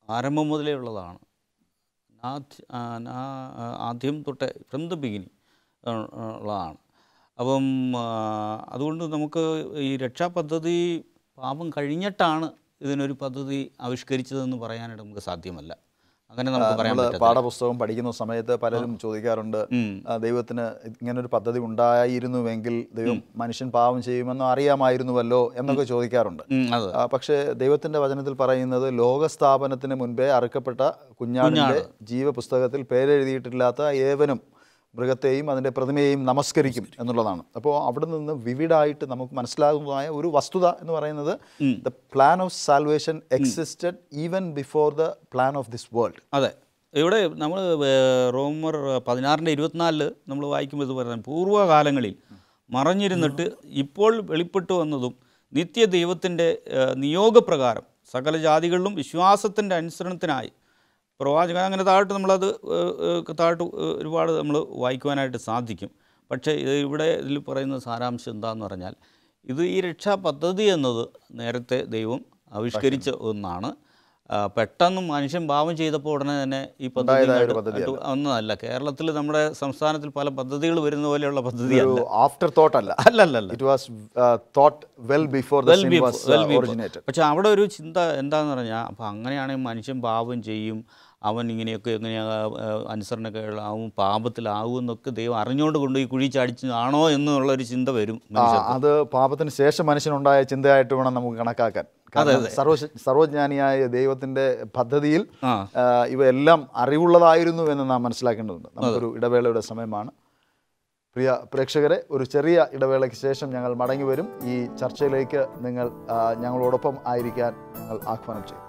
ആരംഭം മുതലേ ഉള്ളതാണ് ആദ്യ- ആ, ആ- ആ, ആദ്യം തൊട്ടേ ഫ്രം ദ ബിഗിനിങ് ഉള്ളതാണ് അപ്പം ആ, അതുകൊണ്ട് നമുക്ക് ഈ രക്ഷാപദ്ധതി പാപം കഴിഞ്ഞിട്ടാണ് ഇതിനൊരു പദ്ധതി ആവിഷ്കരിച്ചതെന്ന് പറയാനായിട്ട് നമുക്ക് സാധ്യമല്ല അങ്ങനെ നമുക്ക് പറയാൻ നമ്മൾ പറ്റത്തില്ല പാഠപുസ്തകം പഠിക്കുന്ന സമയത്ത് പലരും ചോദിക്കാറുണ്ട് ഉം. ആ, ദൈവത്തിന് ഇങ്ങനൊരു പദ്ധതി ഉണ്ടായിരുന്നുവെങ്കിൽ ദൈവം മനുഷ്യൻ പാവം ചെയ്യുമെന്ന് അറിയാമായിരുന്നുവല്ലോ എന്നൊക്കെ ചോദിക്കാറുണ്ട് ഉം, അതെ ആ, പക്ഷേ ദൈവത്തിന്റെ വചനത്തിൽ പറയുന്നത് ലോകസ്ഥാപനത്തിന് മുൻപേ അറുക്കപ്പെട്ട കുഞ്ഞാടിന്റെ ജീവപുസ്തകത്തിൽ പേരെഴുതിയിട്ടില്ലാത്ത ഏവനും മൃഗത്തെയും അതിൻ്റെ പ്രതിമയെയും നമസ്കരിക്കും എന്നുള്ളതാണ് അപ്പോൾ അവിടെ നിന്ന് വിവിഡായിട്ട് നമുക്ക് മനസ്സിലാകുന്നതായ ഒരു വസ്തുത എന്ന് പറയുന്നത് the plan of salvation existed even before the plan of this world അതെ ഇവിടെ നമ്മൾ റോമർ പതിനാറിൻ്റെ ഇരുപത്തിനാലില് നമ്മൾ വായിക്കുമ്പോൾ ഇത് പറയുന്നത് പൂർവ്വകാലങ്ങളിൽ മറഞ്ഞിരുന്നിട്ട് ഇപ്പോൾ വെളിപ്പെട്ടു വന്നതും നിത്യ ദൈവത്തിൻ്റെ നിയോഗപ്രകാരം സകല ജാതികളിലും വിശ്വാസത്തിൻ്റെ അനുസരണത്തിനായി പ്രവാചകൻ അങ്ങനെ താഴോട്ട് നമ്മളത് ഏഹ്, ഏഹ്, താഴോട്ട് ഏഹ്, ഒരുപാട് നമ്മൾ വായിക്കുവാനായിട്ട് സാധിക്കും പക്ഷേ ഇത് ഇവിടെ ഇതിൽ പറയുന്ന സാരാംശം എന്താണെന്ന് പറഞ്ഞാൽ ഇത് ഈ രക്ഷാ പദ്ധതി എന്നത് നേരത്തെ ദൈവം ആവിഷ്കരിച്ച ഒന്നാണ് ആ, പെട്ടെന്ന് മനുഷ്യൻ പാവം ചെയ്തപ്പോൾ ഉടനെ തന്നെ ഈ പദ്ധതി ഉണ്ടായതായ ഒരു ഇങ്ങോട്ട് പദ്ധതിയല്ല. അത് ഒന്നതല്ല കേരളത്തിൽ നമ്മുടെ സംസ്ഥാനത്തിൽ പല പദ്ധതികൾ വരുന്ന പോലെയുള്ള പദ്ധതിയല്ല ഒരു ആഫ്റ്റർ തോട്ട് അല്ല അല്ലല്ലല്ല it was thought well before the Well sin before- was well before. Originated പക്ഷെ അവിടെ ഒരു ചിന്ത എന്താന്ന് പറഞ്ഞാൽ അപ്പം അങ്ങനെയാണെങ്കിൽ മനുഷ്യൻ പാപം ചെയ്യും അവൻ ഇങ്ങനെയൊക്കെ എങ്ങനെയാ അനുസരണക്കേടാവും പാപത്തിലാവും എന്നൊക്കെ ദൈവം അറിഞ്ഞുകൊണ്ട് കൊണ്ട് ഈ കുഴി ചാടിച്ചതാണോ എന്നുള്ള ഒരു ചിന്ത വരും മനുഷ്യൻ അത് പാപത്തിന് ശേഷം മനുഷ്യനുണ്ടായ ചിന്തയായിട്ട് വേണം നമുക്ക് കണക്കാക്കാൻ കാരണം സർവ സർവജ്ഞാനിയായ ദൈവത്തിന്റെ പദ്ധതിയിൽ ആ. ആ, ഇവയെല്ലാം അറിവുള്ളതായിരുന്നു എന്ന് നാം മനസ്സിലാക്കേണ്ടതുണ്ട് നമുക്കൊരു ഇടവേളയുടെ സമയമാണ് പ്രിയ പ്രേക്ഷകരെ ഒരു ചെറിയ ഇടവേളയ്ക്ക് ശേഷം ഞങ്ങൾ മടങ്ങി വരും ഈ ചർച്ചയിലേക്ക് നിങ്ങൾ ആ, ഞങ്ങളോടൊപ്പം ആയിരിക്കാൻ ഞങ്ങൾ ആഹ്വാനം ചെയ്യും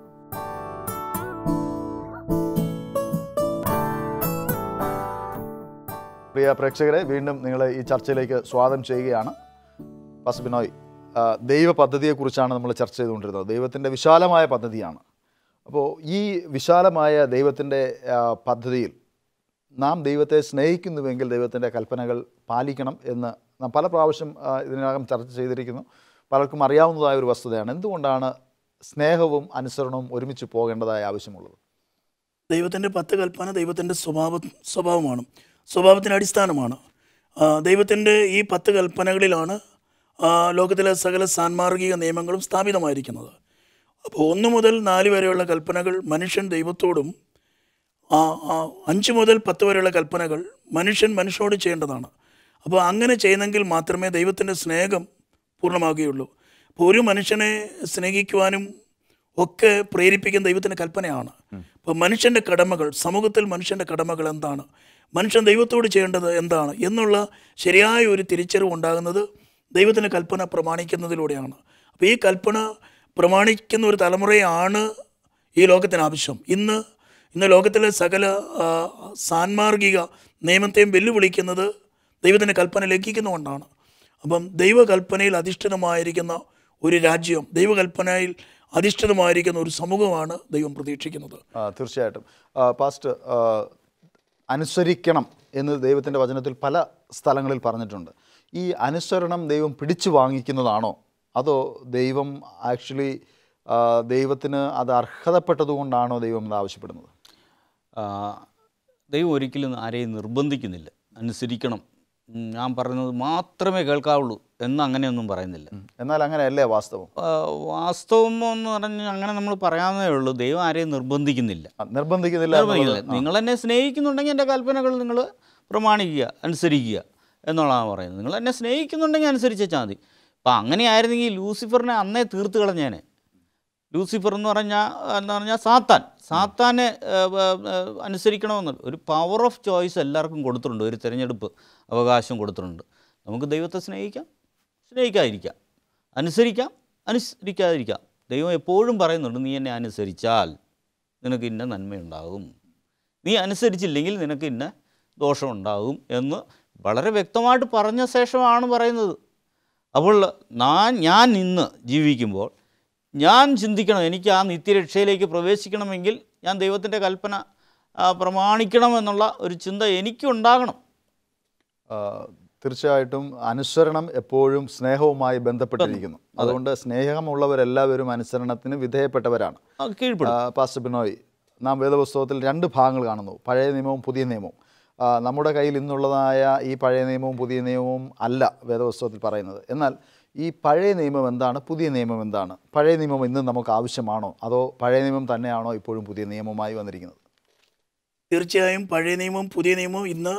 പ്രിയ പ്രേക്ഷകരെ വീണ്ടും നിങ്ങളെ ഈ ചർച്ചയിലേക്ക് സ്വാഗതം ചെയ്യുകയാണ് പാസ്റ്റർ ബിനോയ് ആ, ദൈവ പദ്ധതിയെക്കുറിച്ചാണ് നമ്മൾ ചർച്ച ചെയ്തുകൊണ്ടിരുന്നത് ദൈവത്തിൻ്റെ വിശാലമായ പദ്ധതിയാണ് അപ്പോൾ ഈ വിശാലമായ ദൈവത്തിൻ്റെ ആ, പദ്ധതിയിൽ നാം ദൈവത്തെ സ്നേഹിക്കുന്നുവെങ്കിൽ ദൈവത്തിൻ്റെ കൽപ്പനകൾ പാലിക്കണം എന്ന് നാം പല പ്രാവശ്യം ആ, ഇതിനകം ചർച്ച ചെയ്തിരിക്കുന്നു പലർക്കും അറിയാവുന്നതായ ഒരു വസ്തുതയാണ് എന്തുകൊണ്ടാണ് സ്നേഹവും അനുസരണവും ഒരുമിച്ച് പോകേണ്ടതായ ആവശ്യമുള്ളത് ദൈവത്തിൻ്റെ പത്ത് കൽപ്പന ദൈവത്തിൻ്റെ സ്വഭാവ സ്വഭാവമാണ് സ്വഭാവത്തിൻ്റെ അടിസ്ഥാനമാണ് ആ, ദൈവത്തിൻ്റെ ഈ പത്ത് കൽപ്പനകളിലാണ് ആ, ലോകത്തിലെ സകല സാൻമാർഗിക നിയമങ്ങളും സ്ഥാപിതമായിരിക്കുന്നത് അപ്പോൾ ഒന്ന് മുതൽ നാല് വരെയുള്ള കൽപ്പനകൾ മനുഷ്യൻ ദൈവത്തോടും ആ, ആ, അഞ്ച് മുതൽ പത്ത് വരെയുള്ള കൽപ്പനകൾ മനുഷ്യൻ മനുഷ്യനോട് ചെയ്യേണ്ടതാണ് അപ്പോൾ അങ്ങനെ ചെയ്യുന്നെങ്കിൽ മാത്രമേ ദൈവത്തിൻ്റെ സ്നേഹം പൂർണ്ണമാകുകയുള്ളൂ അപ്പോൾ ഒരു മനുഷ്യനെ സ്നേഹിക്കുവാനും ഒക്കെ പ്രേരിപ്പിക്കുന്ന ദൈവത്തിൻ്റെ കൽപ്പനയാണ് അപ്പോൾ മനുഷ്യൻ്റെ കടമകൾ സമൂഹത്തിൽ മനുഷ്യൻ്റെ കടമകൾ എന്താണ് മനുഷ്യൻ ദൈവത്തോട് ചെയ്യേണ്ടത് എന്താണ് എന്നുള്ള ശരിയായ ഒരു തിരിച്ചറിവ് ഉണ്ടാകുന്നത് ദൈവത്തിൻ്റെ കൽപ്പന പ്രമാണിക്കുന്നതിലൂടെയാണ് അപ്പോൾ ഈ കൽപ്പന പ്രമാണിക്കുന്ന ഒരു തലമുറയാണ് ഈ ലോകത്തിന് ആവശ്യം ഇന്ന് ഇന്ന് ലോകത്തിലെ സകല ആ, സാൻമാർഗിക നിയമത്തെയും വെല്ലുവിളിക്കുന്നത് ദൈവത്തിൻ്റെ കൽപ്പന ലംഘിക്കുന്നതുകൊണ്ടാണ് അപ്പം ദൈവകൽപ്പനയിൽ അധിഷ്ഠിതമായിരിക്കുന്ന ഒരു രാജ്യം ദൈവകൽപ്പനയിൽ അധിഷ്ഠിതമായിരിക്കുന്ന ഒരു സമൂഹമാണ് ദൈവം പ്രതീക്ഷിക്കുന്നത് ആ, തീർച്ചയായിട്ടും ആ, പാസ്റ്റ് ആ, അനുസരിക്കണം എന്ന് ദൈവത്തിൻ്റെ വചനത്തിൽ പല സ്ഥലങ്ങളിൽ പറഞ്ഞിട്ടുണ്ട് ഈ അനുസരണം ദൈവം പിടിച്ചു വാങ്ങിക്കുന്നതാണോ അതോ ദൈവം ആക്ച്വലി ദൈവത്തിന് അത് അർഹതപ്പെട്ടതുകൊണ്ടാണോ ദൈവം അത് ആവശ്യപ്പെടുന്നത് ആ, ദൈവം ഒരിക്കലും ആരെയും നിർബന്ധിക്കുന്നില്ല അനുസരിക്കണം ഉം, ഞാൻ പറയുന്നത് മാത്രമേ കേൾക്കാവുള്ളൂ എന്ന് അങ്ങനെയൊന്നും പറയുന്നില്ല എന്നാൽ അങ്ങനെയല്ലേ വാസ്തവം ആ, വാസ്തവം എന്ന് പറഞ്ഞ് അങ്ങനെ നമ്മൾ പറയാവുന്നേ ഉള്ളൂ ദൈവം ആരെയും നിർബന്ധിക്കുന്നില്ല ആ, നിർബന്ധിക്കുന്നില്ല എന്നുള്ളത് നിർബന്ധിക്കുന്നില്ല നിങ്ങൾ എന്നെ സ്നേഹിക്കുന്നുണ്ടെങ്കിൽ എൻ്റെ കൽപ്പനകൾ നിങ്ങൾ പ്രമാണിക്കുക അനുസരിക്കുക എന്നുള്ളതാണ് പറയുന്നത് നിങ്ങൾ എന്നെ സ്നേഹിക്കുന്നുണ്ടെങ്കിൽ അനുസരിച്ചാൽ മതി അപ്പം അങ്ങനെയായിരുന്നെങ്കിൽ ലൂസിഫറിനെ അന്നേ തീർത്ത് കളഞ്ഞേനെ ലൂസിഫർ എന്ന് പറഞ്ഞാൽ എന്ന് പറഞ്ഞാൽ സാത്താൻ സാത്താനെ ഏഹ്, ഏഹ്, അനുസരിക്കണമെന്ന് ഒരു പവർ ഓഫ് ചോയ്സ് എല്ലാവർക്കും കൊടുത്തിട്ടുണ്ട് ഒരു തിരഞ്ഞെടുപ്പ് അവകാശം കൊടുത്തിട്ടുണ്ട് നമുക്ക് ദൈവത്തെ സ്നേഹിക്കാം സ്നേഹിക്കാതിരിക്കാം അനുസരിക്കാം അനുസരിക്കാതിരിക്കാം ദൈവം എപ്പോഴും പറയുന്നുണ്ട് നീ എന്നെ അനുസരിച്ചാൽ നിനക്ക് ഇന്ന നന്മയുണ്ടാകും നീ അനുസരിച്ചില്ലെങ്കിൽ നിനക്ക് ഇന്ന ദോഷമുണ്ടാകും എന്ന് വളരെ വ്യക്തമായിട്ട് പറഞ്ഞ ശേഷമാണ് പറയുന്നത് അപ്പോൾ ഞാൻ ഞാൻ ഇന്ന് ജീവിക്കുമ്പോൾ ഞാൻ ചിന്തിക്കണം എനിക്ക് ആ നിത്യരക്ഷയിലേക്ക് പ്രവേശിക്കണമെങ്കിൽ ഞാൻ ദൈവത്തിൻ്റെ കൽപ്പന ആ, പ്രമാണിക്കണം എന്നുള്ള ഒരു ചിന്ത എനിക്കുണ്ടാകണം ആ, തീർച്ചയായിട്ടും അനുസരണം എപ്പോഴും സ്നേഹവുമായി ബന്ധപ്പെട്ടിരിക്കുന്നു അതുകൊണ്ട് സ്നേഹമുള്ളവരെല്ലാവരും അനുസരണത്തിന് വിധേയപ്പെട്ടവരാണ് ആ, കീഴ്പ്പെടും ആ, പാസ്റ്റർ ബിനോയ് നാം വേദപുസ്തകത്തിൽ രണ്ട് ഭാഗങ്ങൾ കാണുന്നു പഴയ നിയമവും പുതിയ നിയമവും ആ, നമ്മുടെ കയ്യിൽ ഇന്നുള്ളതായ ഈ പഴയ നിയമവും പുതിയ നിയമവും അല്ല വേദപുസ്തകത്തിൽ പറയുന്നത് എന്നാൽ ഈ പഴയ നിയമം എന്താണ് പുതിയ നിയമം എന്താണ് പഴയ നിയമം ഇന്ന് നമുക്ക് ആവശ്യമാണോ അതോ പഴയ നിയമം തന്നെയാണോ ഇപ്പോഴും പുതിയ നിയമമായി വന്നിരിക്കുന്നത് തീർച്ചയായും പഴയ നിയമവും പുതിയ നിയമവും ഇന്ന്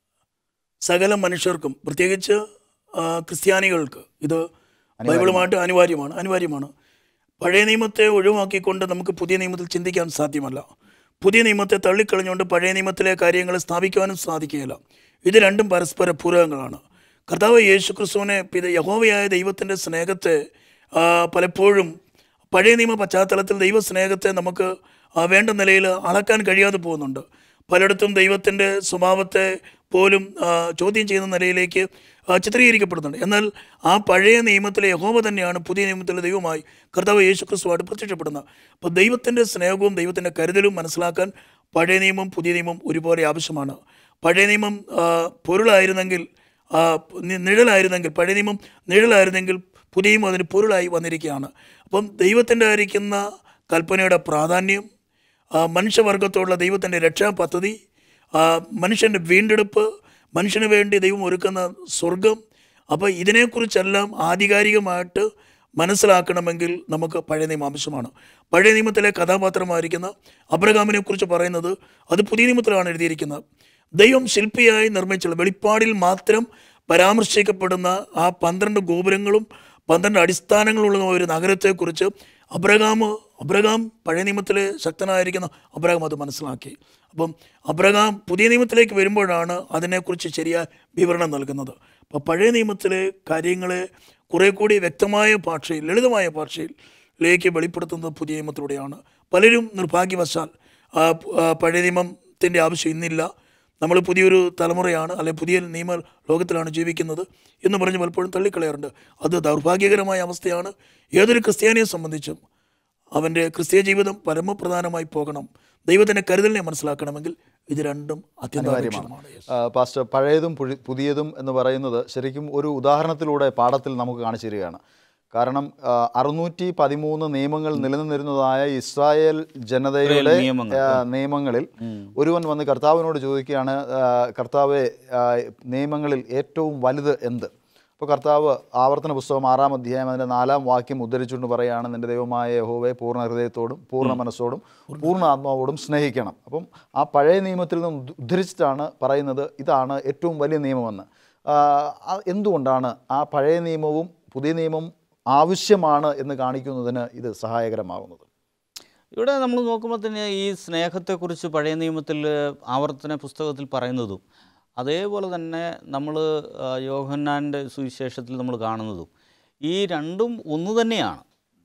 സകല മനുഷ്യർക്കും പ്രത്യേകിച്ച് ആ, ക്രിസ്ത്യാനികൾക്ക് ഇത് ബൈബിളുമായിട്ട് അനിവാര്യമാണ് അനിവാര്യമാണ് പഴയ നിയമത്തെ ഒഴിവാക്കിക്കൊണ്ട് നമുക്ക് പുതിയ നിയമത്തിൽ ചിന്തിക്കാൻ സാധ്യമല്ല പുതിയ നിയമത്തെ തള്ളിക്കളഞ്ഞുകൊണ്ട് പഴയ നിയമത്തിലെ കാര്യങ്ങളെ സ്ഥാപിക്കുവാനും സാധിക്കുകയില്ല ഇത് രണ്ടും പരസ്പര പൂരകങ്ങളാണ് കർത്താവ് യേശു ക്രിസ്തുവിനെ പിത യഹോവയായ ദൈവത്തിൻ്റെ സ്നേഹത്തെ ആ, പലപ്പോഴും പഴയ നിയമ പശ്ചാത്തലത്തിൽ ദൈവ സ്നേഹത്തെ നമുക്ക് ആ, വേണ്ട നിലയിൽ അളക്കാൻ കഴിയാതെ പോകുന്നുണ്ട് പലയിടത്തും ദൈവത്തിൻ്റെ സ്വഭാവത്തെ പോലും ആ, ചോദ്യം ചെയ്യുന്ന നിലയിലേക്ക് ആ, ചിത്രീകരിക്കപ്പെടുന്നുണ്ട് എന്നാൽ ആ പഴയ നിയമത്തിലെ യഹോവ തന്നെയാണ് പുതിയ നിയമത്തിലെ ദൈവമായി കർത്താവ് യേശു ക്രിസ്തുവായിട്ട് പ്രത്യക്ഷപ്പെടുന്നത് അപ്പോൾ ദൈവത്തിൻ്റെ സ്നേഹവും ദൈവത്തിൻ്റെ കരുതലും മനസ്സിലാക്കാൻ പഴയ നിയമം പുതിയ നിയമം ഒരുപോലെ ആവശ്യമാണ് പഴയ നിയമം ആ, പൊരുളായിരുന്നെങ്കിൽ ആ, നി- നിഴലായിരുന്നെങ്കിൽ പഴയ നിയമം നിഴലായിരുന്നെങ്കിൽ പുതിയ നിയമം അതിന് പൊരുളായി വന്നിരിക്കുകയാണ് അപ്പം ദൈവത്തിൻ്റെ ആയിരിക്കുന്ന കൽപ്പനയുടെ പ്രാധാന്യം ആ, മനുഷ്യവർഗത്തോടുള്ള ദൈവത്തിൻ്റെ രക്ഷാപദ്ധതി ആ, മനുഷ്യൻ്റെ വീണ്ടെടുപ്പ് മനുഷ്യന് വേണ്ടി ദൈവം ഒരുക്കുന്ന സ്വർഗം അപ്പോൾ ഇതിനെക്കുറിച്ചെല്ലാം ആധികാരികമായിട്ട് മനസ്സിലാക്കണമെങ്കിൽ നമുക്ക് പഴയ നിയമം ആവശ്യമാണ് പഴയ നിയമത്തിലെ കഥാപാത്രമായിരിക്കുന്ന അബ്രഹാമിനെ കുറിച്ച് പറയുന്നത് അത് പുതിയ നിയമത്തിലാണ് എഴുതിയിരിക്കുന്നത് ദൈവം ശില്പിയായി നിർമ്മിച്ചുള്ള വെളിപ്പാടിൽ മാത്രം പരാമർശിക്കപ്പെടുന്ന ആ പന്ത്രണ്ട് ഗോപുരങ്ങളും പന്ത്രണ്ട് അടിസ്ഥാനങ്ങളുള്ള ഒരു നഗരത്തെക്കുറിച്ച് അബ്രഹാം അബ്രഹാം പഴയ നിയമത്തിലെ ശക്തനായിരിക്കുന്ന അബ്രഹാം അത് മനസ്സിലാക്കി അപ്പം അബ്രഹാം പുതിയ നിയമത്തിലേക്ക് വരുമ്പോഴാണ് അതിനെക്കുറിച്ച് ശരിയായ വിവരണം നൽകുന്നത് അപ്പോൾ പഴയ നിയമത്തിലെ കാര്യങ്ങളെ കുറേ കൂടി വ്യക്തമായ ഭാഷയിൽ ലളിതമായ ഭാഷയിലേക്ക് വെളിപ്പെടുത്തുന്നത് പുതിയ നിയമത്തിലൂടെയാണ് പലരും നിർഭാഗ്യവശാൽ ആ, ആ, പഴയ നിയമത്തിൻ്റെ ആവശ്യം ഇന്നില്ല നമ്മൾ പുതിയൊരു തലമുറയാണ് അല്ലെ പുതിയ നിയമ ലോകത്തിലാണ് ജീവിക്കുന്നത് എന്ന് പറഞ്ഞ് പലപ്പോഴും തള്ളിക്കളയാറുണ്ട് അത് ദൗർഭാഗ്യകരമായ അവസ്ഥയാണ് ഏതൊരു ക്രിസ്ത്യാനിയെ സംബന്ധിച്ചും അവൻ്റെ ക്രിസ്തീയ ജീവിതം പരമപ്രധാനമായി പോകണം ദൈവത്തിൻ്റെ കരുതലിനെ മനസ്സിലാക്കണമെങ്കിൽ ഇത് രണ്ടും അത്യന്താപേക്ഷിതമാണ് Yes. ആ, പാസ്റ്റർ പഴയതും പുഴി- പുതിയതും എന്ന് പറയുന്നത് ശരിക്കും ഒരു ഉദാഹരണത്തിലൂടെ പാഠത്തിൽ നമുക്ക് കാണിച്ചു തരികയാണ് കാരണം ആ, അറുന്നൂറ്റി പതിമൂന്ന് നിയമങ്ങൾ നിലനിന്നിരുന്നതായ ഇസ്രായേൽ ജനതയുടെ നിയമങ്ങൾ. ആ, നിയമങ്ങളിൽ ഒരുവൻ വന്ന് കർത്താവിനോട് ചോദിക്കുകയാണ് ആ, കർത്താവെ ആ, നിയമങ്ങളിൽ ഏറ്റവും വലുത് എന്ത് അപ്പോൾ കർത്താവ് ആവർത്തന പുസ്തകം ആറാം അധ്യായം അതിൻ്റെ നാലാം വാക്യം ഉദ്ധരിച്ചുകൊണ്ട് പറയുകയാണ് നിൻ്റെ ദൈവമായ യഹോവയെ പൂർണ്ണ ഹൃദയത്തോടും പൂർണ്ണ മനസ്സോടും പൂർണ്ണ ആത്മാവോടും സ്നേഹിക്കണം അപ്പം ആ പഴയ നിയമത്തിൽ നിന്ന് ഉദ്ധ- ഉദ്ധരിച്ചിട്ടാണ് പറയുന്നത് ഇതാണ് ഏറ്റവും വലിയ നിയമമെന്ന് ആ, ആ, എന്തുകൊണ്ടാണ് ആ പഴയ നിയമവും പുതിയ നിയമവും ആവശ്യമാണ് എന്ന് കാണിക്കുന്നതിന് ഇത് സഹായകരമാകുന്നത് ഇവിടെ നമ്മൾ നോക്കുമ്പോൾ തന്നെ ഈ സ്നേഹത്തെക്കുറിച്ച് പഴയ നിയമത്തിൽ ആവർത്തന പുസ്തകത്തിൽ പറയുന്നതും അതേപോലെ തന്നെ നമ്മൾ യോഹന്നാൻ്റെ സുവിശേഷത്തിൽ നമ്മൾ കാണുന്നതും ഈ രണ്ടും ഒന്ന് തന്നെയാണ്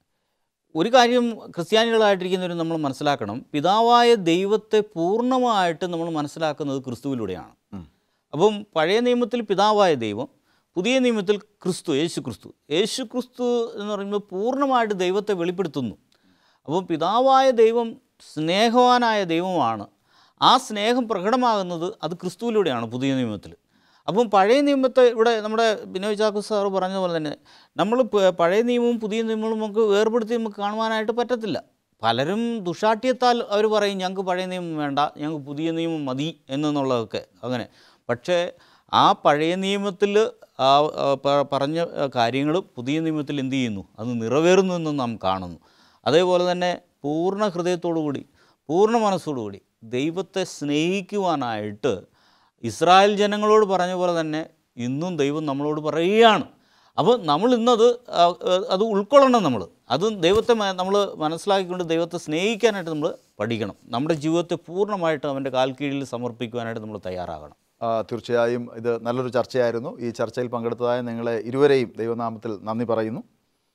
ഒരു കാര്യം ക്രിസ്ത്യാനികളായിട്ടിരിക്കുന്നവർ നമ്മൾ മനസ്സിലാക്കണം പിതാവായ ദൈവത്തെ പൂർണ്ണമായിട്ട് നമ്മൾ മനസ്സിലാക്കുന്നത് ക്രിസ്തുവിലൂടെയാണ് അപ്പം പഴയ നിയമത്തിൽ പിതാവായ ദൈവം പുതിയ നിയമത്തിൽ ക്രിസ്തു യേശു ക്രിസ്തു യേശു ക്രിസ്തു എന്ന് പറയുമ്പോൾ പൂർണ്ണമായിട്ട് ദൈവത്തെ വെളിപ്പെടുത്തുന്നു അപ്പം പിതാവായ ദൈവം സ്നേഹവാനായ ദൈവമാണ് ആ സ്നേഹം പ്രകടമാകുന്നത് അത് ക്രിസ്തുവിലൂടെയാണ് പുതിയ നിയമത്തിൽ അപ്പം പഴയ നിയമത്തെ ഇവിടെ നമ്മുടെ ബിനോയ് ചാക്കു സാറ് പറഞ്ഞ പോലെ തന്നെ നമ്മൾ പ- പഴയ നിയമവും പുതിയ നിയമവും നമുക്ക് വേർപെടുത്തി നമുക്ക് കാണുവാനായിട്ട് പറ്റത്തില്ല പലരും ദുഷാഠ്യത്താൽ അവർ പറയും ഞങ്ങൾക്ക് പഴയ നിയമം വേണ്ട ഞങ്ങൾക്ക് പുതിയ നിയമം മതി എന്നുള്ളതൊക്കെ അങ്ങനെ പക്ഷേ ആ പഴയ നിയമത്തിൽ ആ ആ, പ- പറഞ്ഞ കാര്യങ്ങൾ പുതിയ നിയമത്തിൽ എന്ത് ചെയ്യുന്നു അത് നിറവേറുന്നു എന്ന് നാം കാണുന്നു അതേപോലെ തന്നെ പൂർണ്ണ ഹൃദയത്തോടുകൂടി പൂർണ്ണ മനസ്സോടുകൂടി ദൈവത്തെ സ്നേഹിക്കുവാനായിട്ട് ഇസ്രായേൽ ജനങ്ങളോട് പറഞ്ഞ പോലെ തന്നെ ഇന്നും ദൈവം നമ്മളോട് പറയുകയാണ് അപ്പോൾ നമ്മൾ ഇന്നത് ആ, ആ, അത് ഉൾക്കൊള്ളണം നമ്മൾ അത് ദൈവത്തെ നമ്മൾ മനസ്സിലാക്കിക്കൊണ്ട് ദൈവത്തെ സ്നേഹിക്കാനായിട്ട് നമ്മൾ പഠിക്കണം നമ്മുടെ ജീവിതത്തെ പൂർണ്ണമായിട്ട് അവൻ്റെ കാൽ കീഴിൽ സമർപ്പിക്കുവാനായിട്ട് നമ്മൾ തയ്യാറാകണം ആ, തീർച്ചയായും ഇത് നല്ലൊരു ചർച്ചയായിരുന്നു ഈ ചർച്ചയിൽ പങ്കെടുത്തതായ നിങ്ങളെ ഇരുവരെയും ദൈവനാമത്തിൽ നന്ദി പറയുന്നു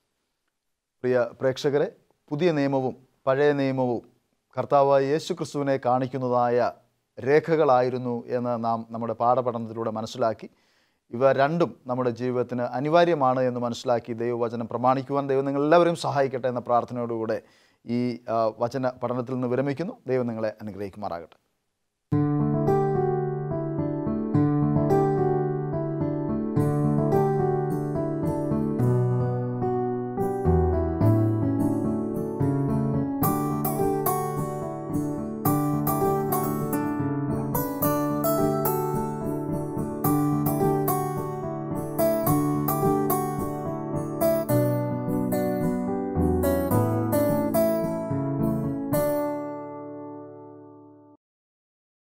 പ്രിയ പ്രേക്ഷകരെ പുതിയ നിയമവും പഴയ നിയമവും കർത്താവായ യേശു ക്രിസ്തുവിനെ കാണിക്കുന്നതായ രേഖകളായിരുന്നു എന്ന് നാം നമ്മുടെ പാഠപഠനത്തിലൂടെ മനസ്സിലാക്കി ഇവ രണ്ടും നമ്മുടെ ജീവിതത്തിന് അനിവാര്യമാണ് എന്ന് മനസ്സിലാക്കി ദൈവവചനം പ്രമാണിക്കുവാൻ ദൈവം നിങ്ങളെല്ലാവരും സഹായിക്കട്ടെ എന്ന പ്രാർത്ഥനയോടുകൂടെ ഈ ആ, വചന പഠനത്തിൽ നിന്ന് വിരമിക്കുന്നു ദൈവം നിങ്ങളെ അനുഗ്രഹിക്കുമാറാകട്ടെ